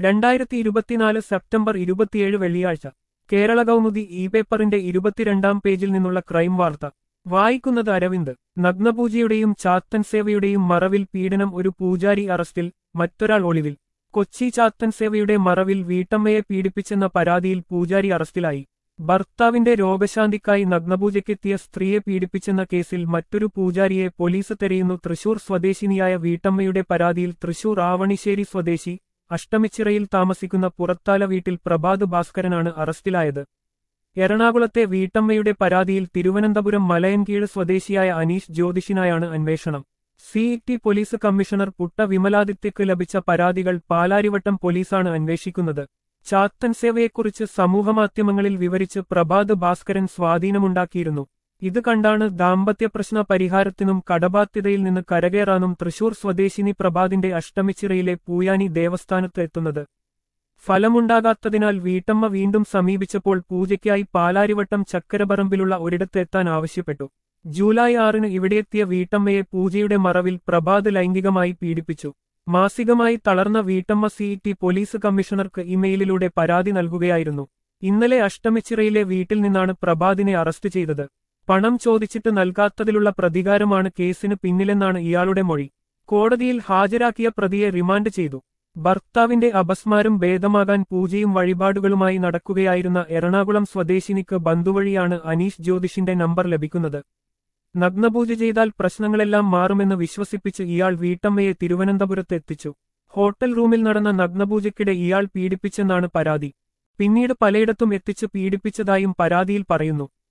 രണ്ടായിരത്തി ഇരുപത്തിനാല് സെപ്റ്റംബർ ഇരുപത്തിയേഴ് വെള്ളിയാഴ്ച കേരള കൗമുദി ഇ പേപ്പറിന്റെ ഇരുപത്തിരണ്ടാം പേജിൽ നിന്നുള്ള ക്രൈം വാർത്ത വായിക്കുന്നത് അരവിന്ദ് നഗ്നപൂജയുടെയും ചാത്തൻ സേവയുടെയും മറവിൽ പീഡനം ഒരു പൂജാരി അറസ്റ്റിൽ മറ്റൊരാൾ ഒളിവിൽ കൊച്ചി ചാത്തൻ സേവയുടെ മറവിൽ വീട്ടമ്മയെ പീഡിപ്പിച്ചെന്ന പരാതിയിൽ പൂജാരി അറസ്റ്റിലായി ഭർത്താവിന്റെ രോഗശാന്തിക്കായി നഗ്നപൂജയ്ക്കെത്തിയ സ്ത്രീയെ പീഡിപ്പിച്ചെന്ന കേസിൽ മറ്റൊരു പൂജാരിയെ പോലീസ് തെരയുന്നു തൃശൂർ സ്വദേശിനിയായ വീട്ടമ്മയുടെ പരാതിയിൽ തൃശൂർ ആവണിശ്ശേരി സ്വദേശി അഷ്ടമിച്ചിറയിൽ താമസിക്കുന്ന പുറത്താല വീട്ടിൽ പ്രഭാത് ഭാസ്കരനാണ് അറസ്റ്റിലായത് എറണാകുളത്തെ വീട്ടമ്മയുടെ പരാതിയിൽ തിരുവനന്തപുരം മലയൻകീഴ് സ്വദേശിയായ അനീഷ് ജ്യോതിഷിനായാണ് അന്വേഷണം സിഇടി പോലീസ് കമ്മീഷണർ പുട്ട വിമലാദിത്യക്ക് ലഭിച്ച പരാതികൾ പാലാരിവട്ടം പോലീസാണ് അന്വേഷിക്കുന്നത് ചാത്തൻ സേവയെക്കുറിച്ച് സമൂഹമാധ്യമങ്ങളിൽ വിവരിച്ച് പ്രഭാത് ഭാസ്കരൻ സ്വാധീനമുണ്ടാക്കിയിരുന്നു ഇത് കണ്ടാണ് ദാമ്പത്യ പ്രശ്ന പരിഹാരത്തിനും കടബാധ്യതയിൽ നിന്ന് കരകയറാനും തൃശൂർ സ്വദേശിനി പ്രഭാതിന്റെ അഷ്ടമിച്ചിറയിലെ പൂയാനി ദേവസ്ഥാനത്ത് എത്തുന്നത് ഫലമുണ്ടാകാത്തതിനാൽ വീട്ടമ്മ വീണ്ടും സമീപിച്ചപ്പോൾ പൂജയ്ക്കായി പാലാരിവട്ടം ചക്കരപറമ്പിലുള്ള ഒരിടത്ത് എത്താൻ ആവശ്യപ്പെട്ടു ജൂലൈ ആറിന് ഇവിടെയെത്തിയ വീട്ടമ്മയെ പൂജയുടെ മറവിൽ പ്രഭാത് ലൈംഗികമായി പീഡിപ്പിച്ചു മാസികമായി തളർന്ന വീട്ടമ്മ സിഇടി പോലീസ് കമ്മീഷണർക്ക് ഇമെയിലിലൂടെ പരാതി നൽകുകയായിരുന്നു ഇന്നലെ അഷ്ടമിച്ചിറയിലെ വീട്ടിൽ നിന്നാണ് പ്രഭാതിനെ അറസ്റ്റ് ചെയ്തത് പണം ചോദിച്ചിട്ട് നൽകാത്തതിലുള്ള പ്രതികാരമാണ് കേസിന് പിന്നിലെന്നാണ് ഇയാളുടെ മൊഴി കോടതിയിൽ ഹാജരാക്കിയ പ്രതിയെ റിമാൻഡ് ചെയ്തു ഭർത്താവിന്റെ അപസ്മാരം ഭേദമാകാൻ പൂജയും വഴിപാടുകളുമായി നടക്കുകയായിരുന്ന എറണാകുളം സ്വദേശിനിക്ക് ബന്ധുവഴിയാണ് അനീഷ് ജ്യോതിഷിന്റെ നമ്പർ ലഭിക്കുന്നത് നഗ്നപൂജ ചെയ്താൽ പ്രശ്നങ്ങളെല്ലാം മാറുമെന്ന് വിശ്വസിപ്പിച്ച് ഇയാൾ വീട്ടമ്മയെ തിരുവനന്തപുരത്ത് എത്തിച്ചു ഹോട്ടൽ റൂമിൽ നടന്ന നഗ്നപൂജയ്ക്കിടെ ഇയാൾ പീഡിപ്പിച്ചെന്നാണ് പരാതി പിന്നീട് പലയിടത്തും എത്തിച്ച് പീഡിപ്പിച്ചതായും പരാതിയിൽ പറയുന്നു